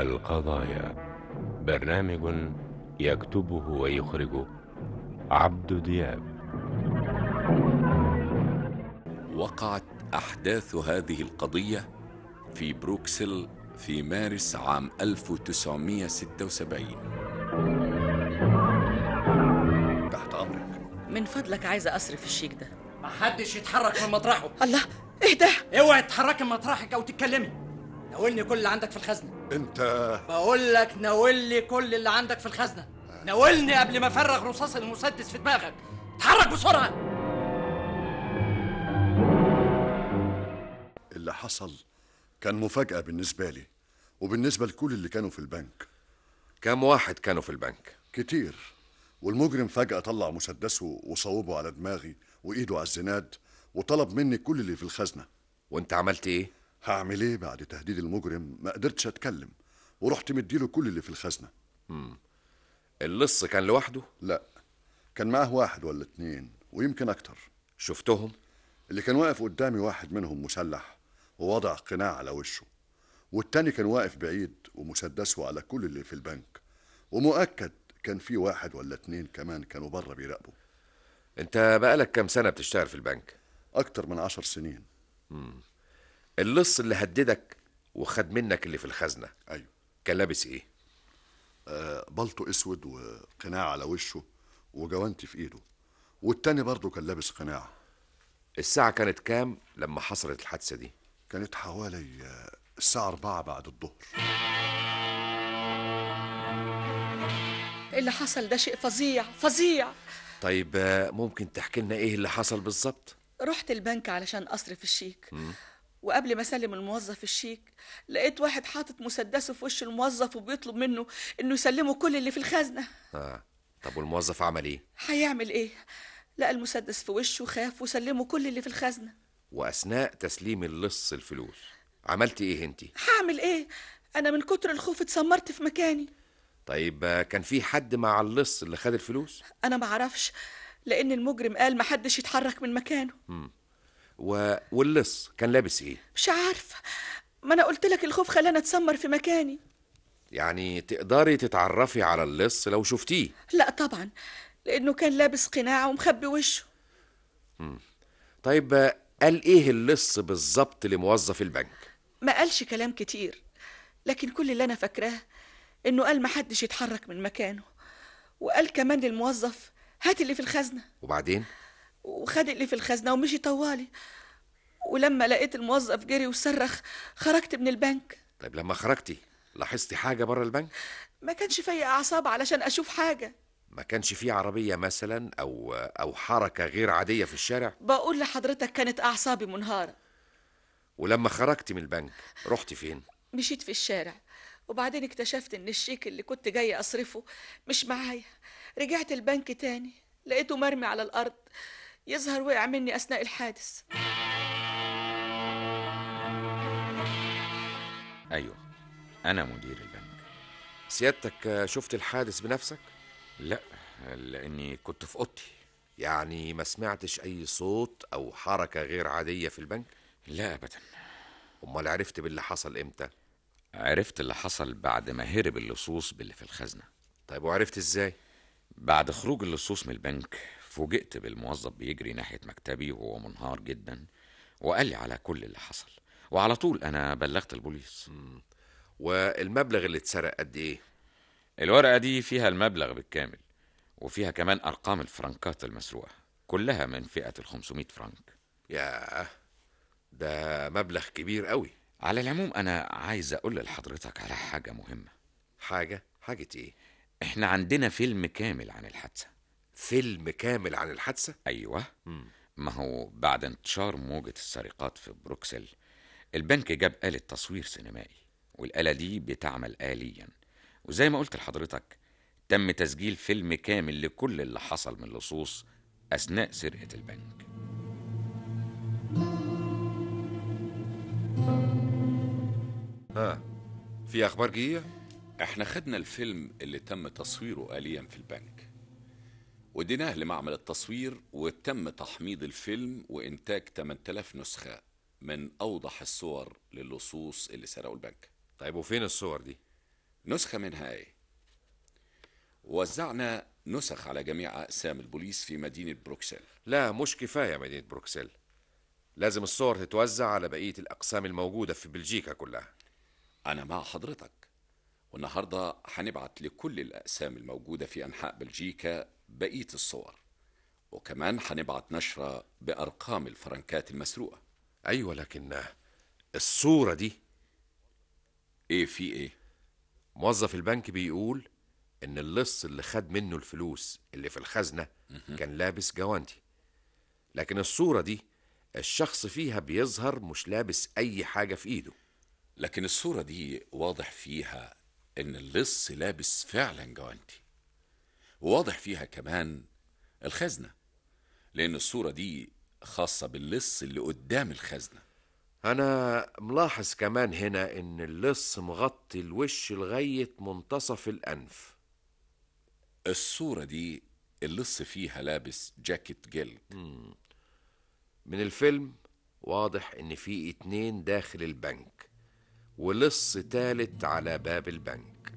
القضايا برنامج يكتبه ويخرجه عبد دياب وقعت أحداث هذه القضية في بروكسل في مارس عام 1976 تحت امرك من فضلك عايزة أصرف الشيك ده ما حدش يتحرك من مطرحه الله إيه ده؟ اوعي تتحركي من مطرحك او تتكلمي ناولني كل اللي عندك في الخزنه انت بقول لك ناولني كل اللي عندك في الخزنه ناولني قبل ما افرغ رصاص المسدس في دماغك اتحرك بسرعه اللي حصل كان مفاجأة بالنسبة لي وبالنسبة لكل اللي كانوا في البنك كم واحد كانوا في البنك كتير والمجرم فجأة طلع مسدسه وصوبه على دماغي وإيده على الزناد وطلب مني كل اللي في الخزنة وانت عملت ايه هعمل ايه بعد تهديد المجرم ما قدرتش اتكلم ورحت مديله كل اللي في الخزنة اللص كان لوحده لا كان معاه واحد ولا اتنين ويمكن اكتر شفتهم اللي كان واقف قدامي واحد منهم مسلح ووضع قناع على وشه والتاني كان واقف بعيد ومسدسه على كل اللي في البنك ومؤكد كان في واحد ولا اتنين كمان كانوا بره بيراقبوا انت بقالك كام سنة بتشتغل في البنك أكتر من عشر سنين اللص اللي هددك وخد منك اللي في الخزنة أيوة كان لابس ايه آه، بلطو أسود وقناع على وشه وجوانتي في إيده والتاني برضه كان لابس قناع الساعة كانت كام لما حصلت الحادثة دي كانت حوالي آه، الساعة أربعة بعد الظهر اللي حصل ده شيء فظيع فظيع طيب آه، ممكن تحكي لنا ايه اللي حصل بالظبط رحت البنك علشان أصرف الشيك وقبل ما أسلم الموظف الشيك لقيت واحد حاطط مسدسه في وش الموظف وبيطلب منه إنه يسلمه كل اللي في الخزنة اه طب والموظف عمل ايه هيعمل إيه؟ لقى المسدس في وشه خاف وسلمه كل اللي في الخزنة واثناء تسليم اللص الفلوس عملت ايه انت هعمل إيه؟ أنا من كتر الخوف اتسمرت في مكاني طيب آه، كان في حد مع اللص اللي خد الفلوس أنا معرفش لأن المجرم قال محدش يتحرك من مكانه و... واللص كان لابس ايه مش عارفة ما أنا قلت لك الخوف خلاني أتسمر في مكاني يعني تقدري تتعرفي على اللص لو شفتيه لا طبعا لأنه كان لابس قناع ومخبي وشه طيب آه، قال ايه اللص بالظبط لموظف البنك ما قالش كلام كتير لكن كل اللي أنا فاكراه إنه قال محدش يتحرك من مكانه وقال كمان للموظف هات اللي في الخزنة وبعدين وخد اللي في الخزنة ومشي طوالي ولما لقيت الموظف جري وصرخ خرجت من البنك طيب لما خرجتي لاحظتي حاجة بره البنك ما كانش فيا أعصاب علشان أشوف حاجة ما كانش فيه عربية مثلا أو أو حركة غير عادية في الشارع بقول لحضرتك كانت أعصابي منهارة ولما خرجتي من البنك رحتي فين مشيت في الشارع وبعدين اكتشفت ان الشيك اللي كنت جاي اصرفه مش معايا رجعت البنك تاني لقيته مرمي على الارض يظهر وقع مني اثناء الحادث أيوة أنا مدير البنك سيادتك آه، شفت الحادث بنفسك لا لأني كنت في أوضتي يعني ما سمعتش أي صوت أو حركة غير عادية في البنك لا أبدا أمال عرفت باللي حصل إمتى عرفت اللي حصل بعد ما هرب اللصوص باللي في الخزنة طيب وعرفت إزاي بعد خروج اللصوص من البنك فوجئت بالموظف بيجري ناحية مكتبي وهو منهار جدا وقال لي على كل اللي حصل وعلى طول أنا بلغت البوليس والمبلغ اللي اتسرق قد إيه الورقة دي فيها المبلغ بالكامل وفيها كمان أرقام الفرنكات المسروقة كلها من فئة ال 500 فرنك ياه ده مبلغ كبير قوي على العموم أنا عايز أقول لحضرتك على حاجة مهمة حاجة حاجة إيه إحنا عندنا فيلم كامل عن الحادثة فيلم كامل عن الحادثة أيوة ما هو بعد انتشار موجة السرقات في بروكسل البنك جاب آلة تصوير سينمائي والآلة دي بتعمل آليا وزي ما قلت لحضرتك تم تسجيل فيلم كامل لكل اللي حصل من اللصوص أثناء سرقة البنك ها في أخبار جديدة احنا خدنا الفيلم اللي تم تصويره آليا في البنك وديناه لمعمل التصوير وتم تحميض الفيلم وإنتاج 8000 نسخة من أوضح الصور للصوص اللي سرقوا البنك طيب وفين الصور دي نسخة منها ايه وزعنا نسخ على جميع أقسام البوليس في مدينة بروكسل لا مش كفاية مدينة بروكسل لازم الصور تتوزع على بقية الأقسام الموجودة في بلجيكا كلها أنا مع حضرتك والنهاردة هنبعت لكل الأقسام الموجودة في أنحاء بلجيكا بقية الصور وكمان هنبعت نشرة بأرقام الفرنكات المسروقة أيوة لكن الصورة دي إيه في إيه؟ موظف البنك بيقول إن اللص اللي خد منه الفلوس اللي في الخزنة كان لابس جوانتي لكن الصورة دي الشخص فيها بيظهر مش لابس أي حاجة في إيده لكن الصورة دي واضح فيها إن اللص لابس فعلا جوانتي وواضح فيها كمان الخزنة لأن الصورة دي خاصة باللص اللي قدام الخزنة أنا ملاحظ كمان هنا إن اللص مغطي الوش لغاية منتصف الأنف الصورة دي اللص فيها لابس جاكيت جلد من الفيلم واضح إن في اتنين داخل البنك ولص تالت على باب البنك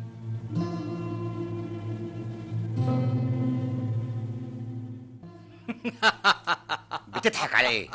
بتضحك على ايه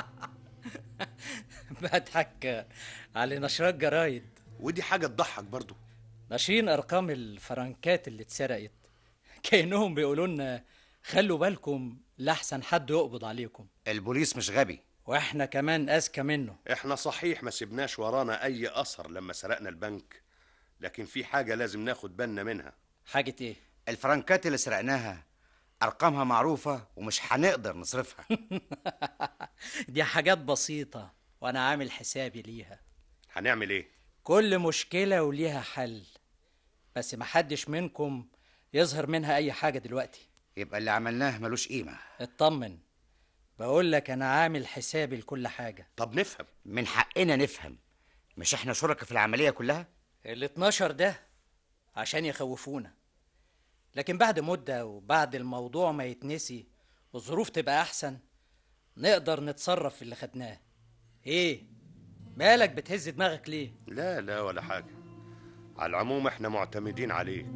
بضحك على نشرات جرايد ودي حاجه تضحك برضو ناشرين ارقام الفرنكات اللي اتسرقت كانهم بيقولوا لنا خلوا بالكم لاحسن حد يقبض عليكم البوليس مش غبي واحنا كمان اذكى منه احنا صحيح ما سبناش ورانا اي اثر لما سرقنا البنك لكن في حاجة لازم ناخد بالنا منها حاجه ايه الفرنكات اللي سرقناها ارقامها معروفه ومش هنقدر نصرفها دي حاجات بسيطه وانا عامل حسابي ليها هنعمل ايه كل مشكله وليها حل بس محدش منكم يظهر منها اي حاجه دلوقتي يبقى اللي عملناه ملوش قيمه اطمن بقول لك انا عامل حسابي لكل حاجه طب نفهم من حقنا نفهم مش احنا شركاء في العمليه كلها ال 12 ده عشان يخوفونا لكن بعد مدة وبعد الموضوع ما يتنسي والظروف تبقى أحسن نقدر نتصرف في اللي خدناه إيه؟ مالك بتهز دماغك ليه؟ لا لا ولا حاجة على العموم احنا معتمدين عليك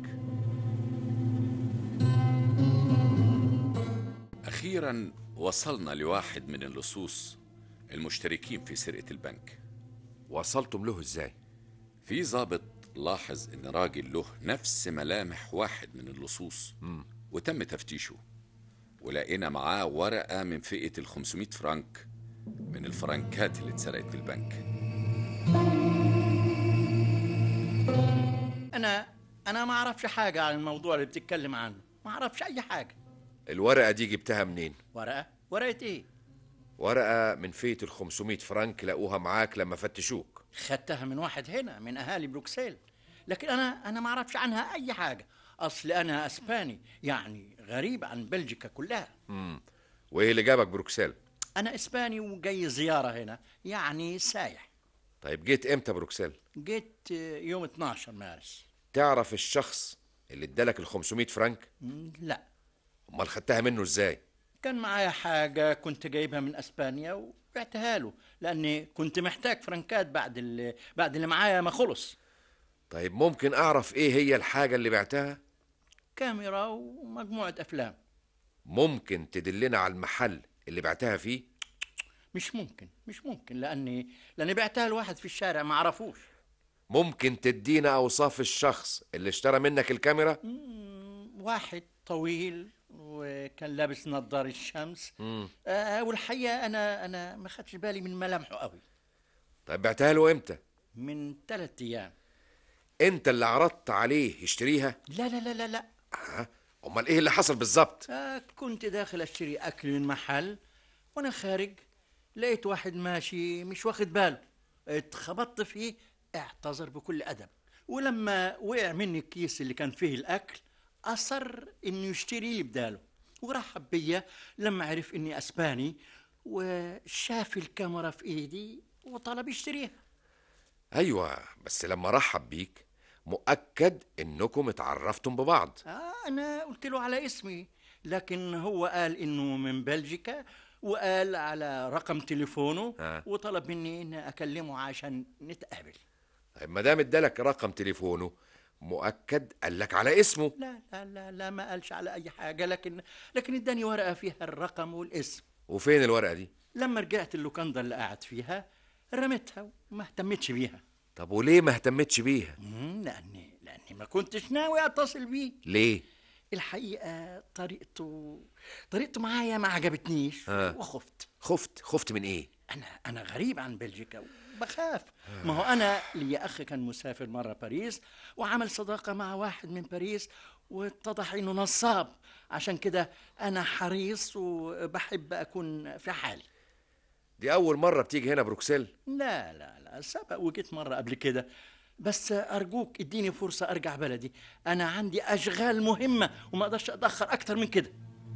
أخيرا وصلنا لواحد من اللصوص المشتركين في سرقة البنك وصلتم له إزاي؟ في ضابط لاحظ إن راجل له نفس ملامح واحد من اللصوص وتم تفتيشه ولقينا معاه ورقة من فئة ال 500 فرنك من الفرنكات اللي اتسرقت في البنك انا انا ما اعرفش حاجه عن الموضوع اللي بتتكلم عنه ما اعرفش اي حاجه الورقة دي جبتها منين؟ ورقه ورقه ايه ورقة من فئة ال 500 فرنك لقوها معاك لما فتشوك خدتها من واحد هنا من اهالي بروكسل لكن انا انا ما اعرفش عنها اي حاجه اصل انا اسباني يعني غريب عن بلجيكا كلها مم. وإيه اللي جابك بروكسل؟ انا اسباني وجاي زياره هنا يعني سايح طيب جيت إمتى بروكسل؟ جيت آه، يوم 12 مارس تعرف الشخص اللي ادالك ال 500 فرنك؟ مم، لا أمال خدتها منه إزاي؟ كان معايا حاجة كنت جايبها من اسبانيا وبعتها له لاني كنت محتاج فرنكات بعد اللي بعد اللي معايا ما خلص طيب ممكن أعرف إيه هي الحاجة اللي بعتها؟ كاميرا ومجموعة افلام ممكن تدلنا على المحل اللي بعتها فيه؟ مش ممكن مش ممكن لاني لاني بعتها لواحد في الشارع ما عرفوش ممكن تدينا أوصاف الشخص اللي اشترى منك الكاميرا؟ مم، واحد طويل وكان لابس نظارة الشمس مم. آه والحقيقة أنا أنا ما خدتش بالي من ملامحه قوي طيب بعتها له إمتى؟ من ثلاثة أيام أنت اللي عرضت عليه يشتريها؟ لا لا لا لا لا ها؟ أمال إيه اللي حصل بالظبط؟ آه كنت داخل أشتري أكل من محل وأنا خارج لقيت واحد ماشي مش واخد باله اتخبطت فيه اعتذر بكل أدب ولما وقع مني الكيس اللي كان فيه الأكل أصر إنه يشتري لي بداله ورحب بيا لما عرف إني أسباني وشاف الكاميرا في إيدي وطلب يشتريها أيوة بس لما رحب بيك مؤكد إنكم اتعرفتم ببعض آه أنا قلت له على اسمي لكن هو قال إنه من بلجيكا وقال على رقم تليفونه آه. وطلب مني إني أكلمه عشان نتقابل طيب ما دام ادالك رقم تليفونه مؤكد قال لك على اسمه لا لا لا لا ما قالش على اي حاجه لكن لكن اداني ورقه فيها الرقم والاسم وفين الورقه دي لما رجعت اللوكاندا اللي قاعد فيها رميتها وما اهتمتش بيها طب وليه ما اهتمتش بيها مم، لاني لاني ما كنتش ناوي اتصل بيه ليه الحقيقه طريقته طريقته معايا ما عجبتنيش آه. وخفت خفت خفت من ايه انا انا غريب عن بلجيكا وبخاف ما هو انا لي اخ كان مسافر مره باريس وعمل صداقه مع واحد من باريس واتضح انه نصاب عشان كده انا حريص وبحب اكون في حالي دي اول مره بتيجي هنا بروكسل لا لا لا سبق وجيت مرة قبل كده بس أرجوك اديني فرصة أرجع بلدي أنا عندي أشغال مهمة وما أقدرش أتأخر أكتر من كده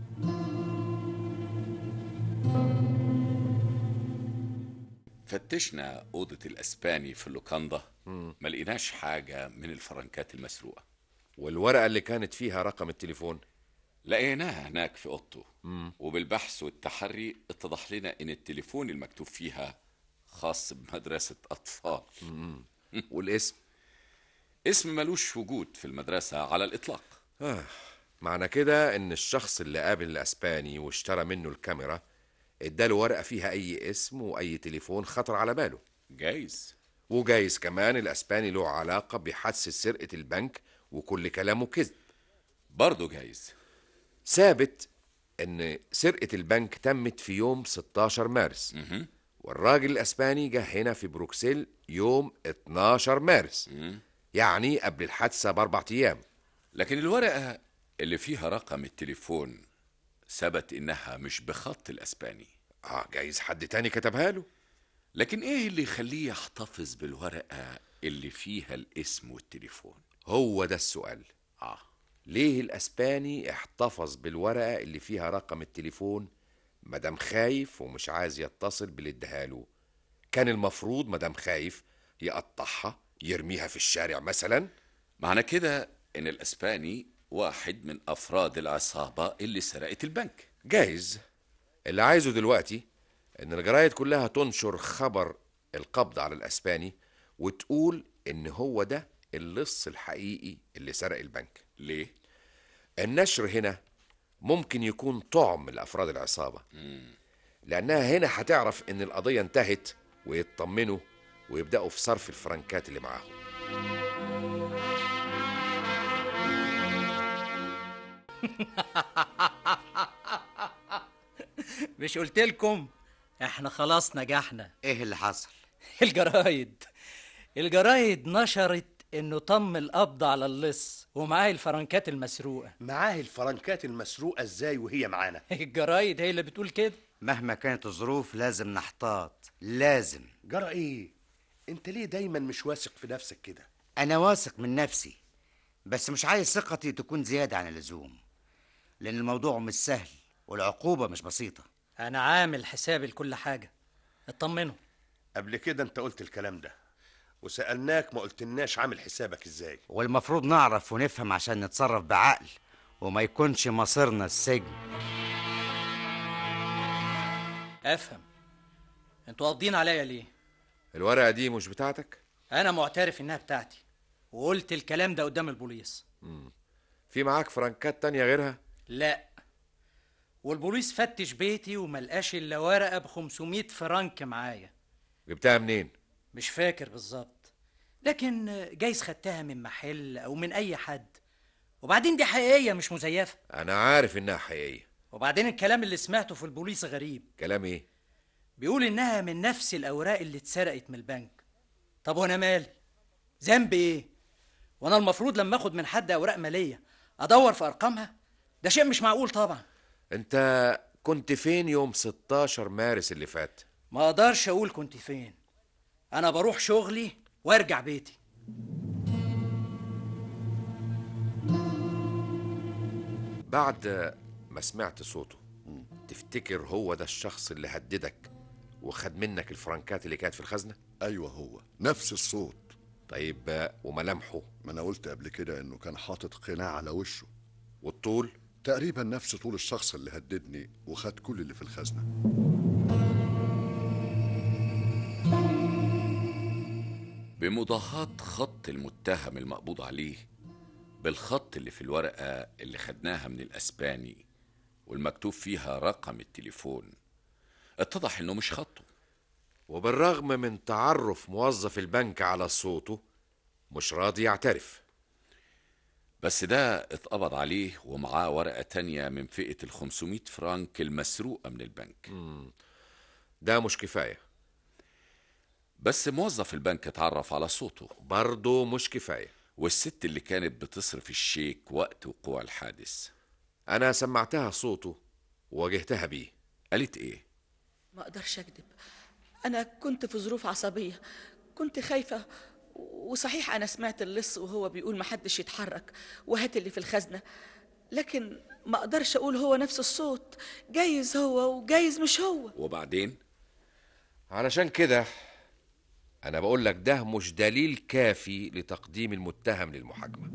فتشنا أوضة الأسباني في اللوكاندا ما لقيناش حاجة من الفرنكات المسروقة والورقه اللي كانت فيها رقم التليفون لقيناها هناك في أوضته وبالبحث والتحري اتضح لنا إن التليفون المكتوب فيها خاص بمدرسة أطفال والاسم اسم ملوش وجود في المدرسة على الإطلاق آه. معنى كده ان الشخص اللي قابل الاسباني واشترى منه الكاميرا اداله ورقه فيها اي اسم واي تليفون خطر على باله جايز وجايز كمان الاسباني له علاقه بحادثه سرقه البنك وكل كلامه كذب برضه جايز ثابت ان سرقه البنك تمت في يوم 16 مارس والراجل الاسباني جه هنا في بروكسل يوم 12 مارس يعني قبل الحادثه باربع ايام لكن الورقة اللي فيها رقم التليفون ثبت إنها مش بخط الأسباني اه جايز حد تاني كتبها له لكن إيه اللي يخليه يحتفظ بالورقة اللي فيها الاسم والتليفون هو ده السؤال آه ليه الاسباني احتفظ بالورقه اللي فيها رقم التليفون مدام خايف ومش عايز يتصل باللي اداهاله كان المفروض مدام خايف يقطعها يرميها في الشارع مثلا معنى كده إن الأسباني واحد من أفراد العصابة اللي سرقت البنك جايز اللي عايزه دلوقتي ان الجرايد كلها تنشر خبر القبض على الاسباني وتقول ان هو ده اللص الحقيقي اللي سرق البنك ليه؟ النشر هنا ممكن يكون طعم لافراد العصابه لانها هنا هتعرف ان القضيه انتهت ويطمنوا ويبداوا في صرف الفرنكات اللي معاهم مش قلت لكم احنا خلاص نجحنا ايه اللي حصل الجرايد الجرايد نشرت انه تم القبض على اللص ومعاه الفرنكات المسروقه معاه الفرنكات المسروقه ازاي وهي معانا الجرايد هي اللي بتقول كده مهما كانت الظروف لازم نحتاط لازم جرى ايه انت ليه دايما مش واثق في نفسك كده انا واثق من نفسي بس مش عايز ثقتي تكون زيادة عن اللزوم لان الموضوع مش سهل والعقوبة مش بسيطة انا عامل حسابي لكل حاجه اطمنوا قبل كده انت قلت الكلام ده وسألناك ما قلتلناش عامل حسابك ازاي والمفروض نعرف ونفهم عشان نتصرف بعقل وما يكونش مصيرنا السجن افهم انتوا قاضين عليا ليه الورقه دي مش بتاعتك انا معترف انها بتاعتي وقلت الكلام ده قدام البوليس في معاك فرنكات تانية غيرها لا والبوليس فتش بيتي وملقاش الا ورقه ب 500 فرنك معايا جبتها منين مش فاكر بالظبط لكن جايز خدتها من محل او من اي حد وبعدين دي حقيقيه مش مزيفه انا عارف انها حقيقيه وبعدين الكلام اللي سمعته في البوليس غريب كلام ايه بيقول انها من نفس الاوراق اللي اتسرقت من البنك طب وانا مالي ذنبي ايه وانا المفروض لما اخد من حد اوراق ماليه ادور في ارقامها ده شيء مش معقول طبعا انت كنت فين يوم 16 مارس اللي فات ما اقدرش اقول كنت فين انا بروح شغلي وارجع بيتي بعد ما سمعت صوته تفتكر هو ده الشخص اللي هددك وخد منك الفرنكات اللي كانت في الخزنة ايوه هو نفس الصوت طيب وملامحه ما انا قلت قبل كده انه كان حاطط قناع على وشه والطول تقريبا نفس طول الشخص اللي هددني وخد كل اللي في الخزنه بمضاهاة خط المتهم المقبوض عليه بالخط اللي في الورقة اللي خدناها من الأسباني والمكتوب فيها رقم التليفون اتضح إنه مش خطه وبالرغم من تعرف موظف البنك على صوته مش راضي يعترف بس ده اتقبض عليه ومعاه ورقة تانية من فئة ال 500 فرنك المسروقة من البنك ده مش كفاية بس موظف البنك اتعرف على صوته برضه مش كفاية والست اللي كانت بتصرف الشيك وقت وقوع الحادث أنا سمعتها صوته وواجهتها بيه قالت إيه؟ ما اقدرش اكذب انا كنت في ظروف عصبيه كنت خايفه وصحيح انا سمعت اللص وهو بيقول محدش يتحرك وهات اللي في الخزنه لكن ما اقدرش اقول هو نفس الصوت جايز هو وجايز مش هو وبعدين علشان كده أنا بقول لك ده مش دليل كافي لتقديم المتهم للمحاكمة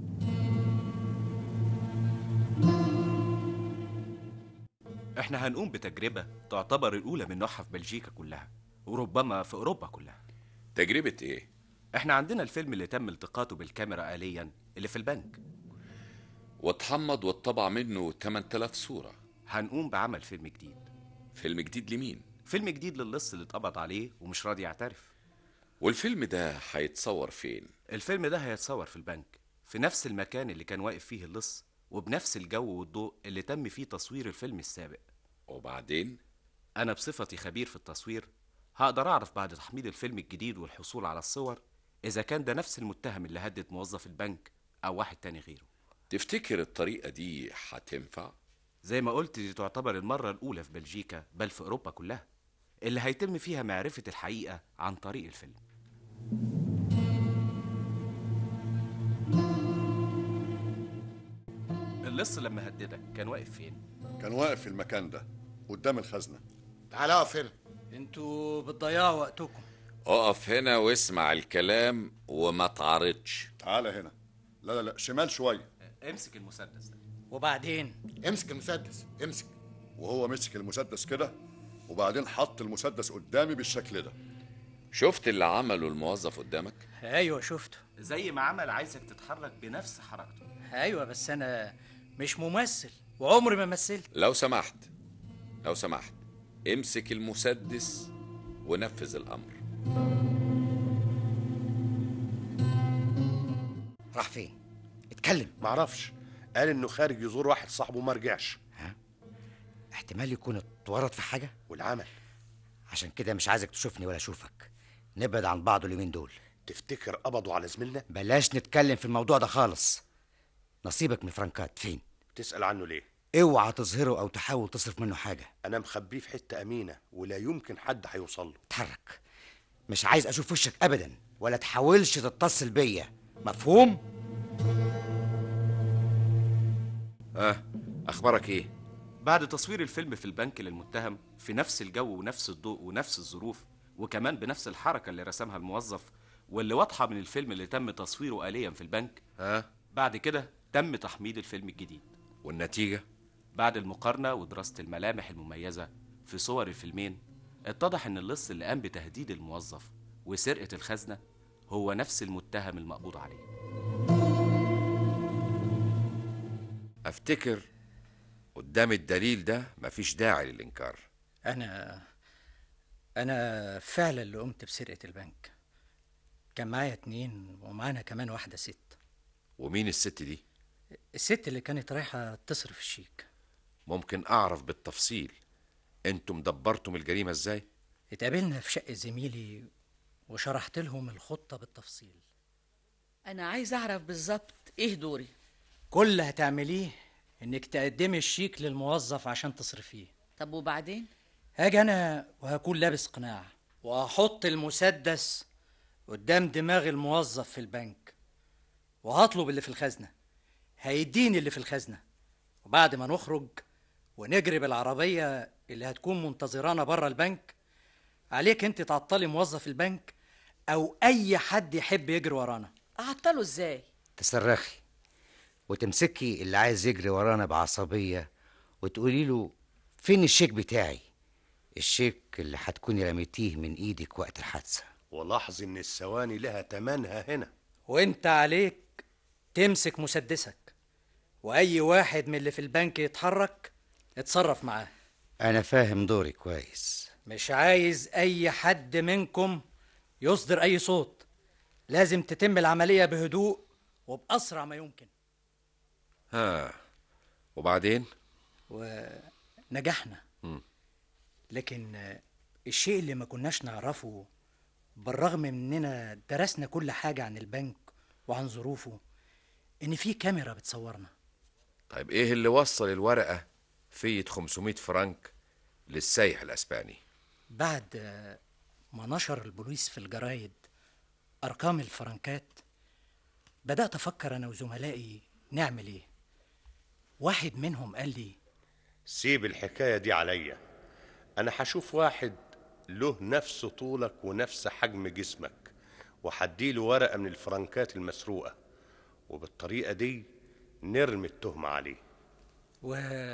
احنا هنقوم بتجربة تعتبر الأولى من نوعها في بلجيكا كلها وربما في أوروبا كلها تجربة إيه؟ احنا عندنا الفيلم اللي تم التقاطه بالكاميرا آليا اللي في البنك واتحمض واتطبع منه 8000 صورة هنقوم بعمل فيلم جديد فيلم جديد لمين؟ فيلم جديد للص اللي اتقبض عليه ومش راضي يعترف والفيلم ده هيتصور فين؟ الفيلم ده هيتصور في البنك في نفس المكان اللي كان واقف فيه اللص وبنفس الجو والضوء اللي تم فيه تصوير الفيلم السابق وبعدين أنا بصفتي خبير في التصوير هقدر أعرف بعد تحميل الفيلم الجديد والحصول على الصور إذا كان ده نفس المتهم اللي هدد موظف البنك أو واحد تاني غيره تفتكر الطريقة دي هتنفع؟ زي ما قلت دي تعتبر المرة الأولى في بلجيكا بل في أوروبا كلها اللي هيتم فيها معرفة الحقيقة عن طريق الفيلم اللص لما هددك كان واقف فين؟ كان واقف في المكان ده قدام الخزنة تعال اقف هنا انتوا بتضيعوا وقتكم اقف هنا واسمع الكلام وما تعارضش تعال هنا لا لا لا شمال شوية امسك المسدس ده وبعدين امسك المسدس امسك وهو مسك المسدس كده وبعدين حط المسدس قدامي بالشكل ده شفت اللي عمله الموظف قدامك؟ ايوه شفته زي ما عمل عايزك تتحرك بنفس حركته ايوه بس انا مش ممثل وعمري ما مثلت لو سمحت لو سمحت امسك المسدس ونفذ الأمر راح فين اتكلم معرفش قال انه خارج يزور واحد صاحبه ما رجعش احتمال يكون اتورط في حاجه والعمل عشان كده مش عايزك تشوفني ولا اشوفك نبعد عن بعض اليومين دول تفتكر قبضوا على زميلنا بلاش نتكلم في الموضوع ده خالص نصيبك من فرانكات فين تسأل عنه ليه اوعى تظهره او تحاول تصرف منه حاجه انا مخبيه في حتة امينة ولا يمكن حد هيوصل له اتحرك مش عايز اشوف وشك ابدا ولا تحاولش تتصل بيا مفهوم اه اخبارك ايه بعد تصوير الفيلم في البنك للمتهم في نفس الجو ونفس الضوء ونفس الظروف وكمان بنفس الحركة اللي رسمها الموظف واللي واضحة من الفيلم اللي تم تصويره آليا في البنك ها بعد كده تم تحميل الفيلم الجديد والنتيجة بعد المقارنة ودراسة الملامح المميزة في صور الفيلمين اتضح ان اللص اللي قام بتهديد الموظف وسرقة الخزنة هو نفس المتهم المقبوض عليه افتكر قدام الدليل ده مفيش داعي للانكار انا انا فعلا اللي قمت بسرقه البنك كان معايا اتنين ومعانا كمان واحده ست ومين الست دي الست اللي كانت رايحه تصرف الشيك ممكن اعرف بالتفصيل انتم دبرتم الجريمة ازاي اتقابلنا في شقه زميلي وشرحت لهم الخطه بالتفصيل انا عايز اعرف بالظبط ايه دوري كل اللي هتعمليه انك تقدمي الشيك للموظف عشان تصرفيه طب وبعدين هاجي انا وهكون لابس قناع وهحط المسدس قدام دماغ الموظف في البنك وهطلب اللي في الخزنه هيديني اللي في الخزنه وبعد ما نخرج ونجري بالعربيه اللي هتكون منتظرانا بره البنك عليك انت تعطلي موظف البنك او اي حد يحب يجري ورانا اعطله ازاي تصرخي وتمسكي اللي عايز يجري ورانا بعصبيه وتقولي له فين الشيك بتاعي الشيك اللي هتكوني رميتيه من ايدك وقت الحادثه ولاحظ ان الثواني لها تمنها هنا وانت عليك تمسك مسدسك واي واحد من اللي في البنك يتحرك اتصرف معاه انا فاهم دوري كويس مش عايز اي حد منكم يصدر اي صوت لازم تتم العملية بهدوء وبأسرع ما يمكن ها وبعدين ونجحنا مم. لكن آه، الشيء اللي ما كناش نعرفه بالرغم من اننا درسنا كل حاجة عن البنك وعن ظروفه ان في كاميرا بتصورنا طيب ايه اللي وصل الورقة فية 500 فرنك للسايح الاسباني بعد آه، ما نشر البوليس في الجرايد ارقام الفرنكات بدأت افكر انا وزملائي نعمل ايه واحد منهم قال لي سيب الحكاية دي عليا أنا هشوف واحد له نفس طولك ونفس حجم جسمك وهديله ورقة من الفرنكات المسروقة وبالطريقة دي نرمي التهمة عليه و...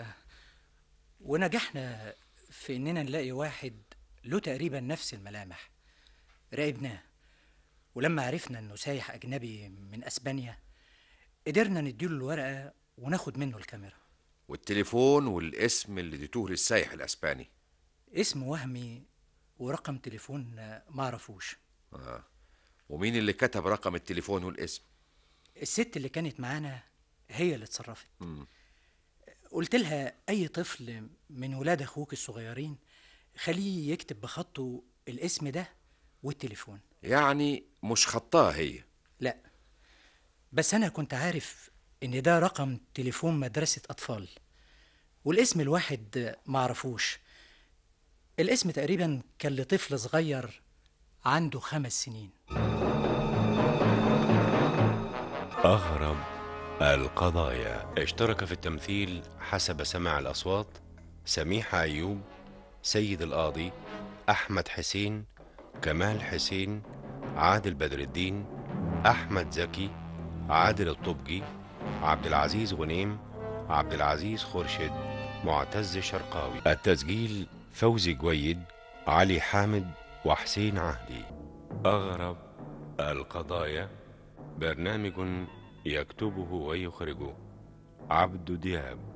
ونجحنا في اننا نلاقي واحد له تقريبا نفس الملامح راقبناه ولما عرفنا انه سايح اجنبي من اسبانيا قدرنا نديله الورقه وناخد منه الكاميرا والتليفون والاسم اللي اديتوه للسايح الاسباني اسم وهمي ورقم تليفون آه، معرفوش آه. ومين اللي كتب رقم التليفون والاسم الست اللي كانت معانا هي اللي اتصرفت مم. قلت لها اي طفل من ولاد اخوك الصغيرين خليه يكتب بخطه الاسم ده والتليفون يعني مش خطاه هي لا بس انا كنت عارف ان ده رقم تليفون مدرسة اطفال والاسم الواحد معرفوش الاسم تقريبا كان لطفل صغير عنده خمس سنين أغرب القضايا اشترك في التمثيل حسب سماع الأصوات سميحة أيوب سيد القاضي أحمد حسين كمال حسين عادل بدر الدين أحمد زكي عادل الطبجي عبد العزيز غنيم عبد العزيز خورشيد معتز شرقاوي التسجيل فوزي جويد علي حامد وحسين عهدي أغرب القضايا برنامج يكتبه ويخرجه عبد دياب